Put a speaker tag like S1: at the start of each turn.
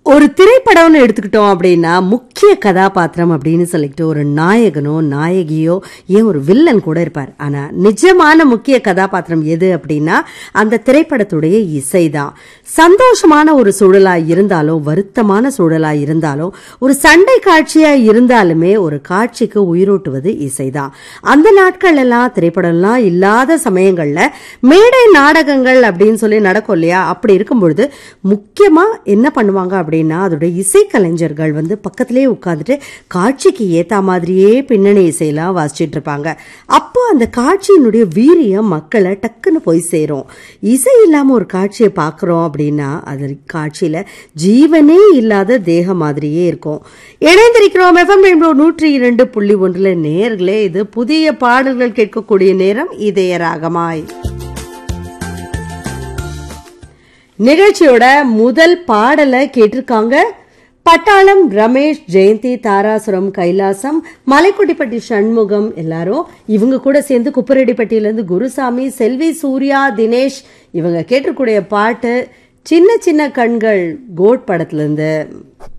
S1: ஒரு திரைப்படம்னு எடுத்துக்கிட்டோம் அப்படின்னா முக்கிய கதாபாத்திரம் அப்படின்னு சொல்லிட்டு ஒரு நாயகனோ நாயகியோ ஏன் ஒரு வில்லன் கூட இருப்பார் ஆனா நிஜமான முக்கிய கதாபாத்திரம் எது அப்படின்னா அந்த திரைப்படத்துடைய இசைதான் சந்தோஷமான ஒரு சூழலா இருந்தாலும் வருத்தமான சூழலா இருந்தாலும் ஒரு சண்டை காட்சியா இருந்தாலுமே ஒரு காட்சிக்கு உயிரூட்டுவது இசைதான் அந்த நாட்கள் எல்லாம் திரைப்படம்லாம் இல்லாத சமயங்கள்ல மேடை நாடகங்கள் அப்படின்னு சொல்லி நடக்கும் இல்லையா அப்படி இருக்கும் பொழுது முக்கியமா என்ன பண்ணுவாங்க அப்படின்னா அதோட இசைக்கலைஞர்கள் வந்து பக்கத்திலேயே உட்காந்துட்டு காட்சிக்கு ஏத்த மாதிரியே பின்னணி இசையெல்லாம் வாசிச்சிட்டு இருப்பாங்க அப்போ அந்த காட்சியினுடைய வீரியம் மக்களை டக்குன்னு போய் சேரும் இசை இல்லாம ஒரு காட்சியை பார்க்குறோம் அப்படின்னா அது காட்சியில ஜீவனே இல்லாத தேகம் மாதிரியே இருக்கும் இணைந்திருக்கிறோம் எஃப்எம் ரெயின்போ நூற்றி இரண்டு புள்ளி ஒன்றுல நேர்களே இது புதிய பாடல்கள் கேட்கக்கூடிய நேரம் இதய ராகமாய் நிகழ்ச்சியோட முதல் பாடலை கேட்டிருக்காங்க பட்டாளம் ரமேஷ் ஜெயந்தி தாராசுரம் கைலாசம் மலைக்குட்டிப்பட்டி சண்முகம் எல்லாரும் இவங்க கூட சேர்ந்து குப்பரெட்டிப்பட்டியிலேருந்து குருசாமி செல்வி சூர்யா தினேஷ் இவங்க கேட்டிருக்கூடிய பாட்டு சின்ன சின்ன கண்கள் கோட் படத்துலேருந்து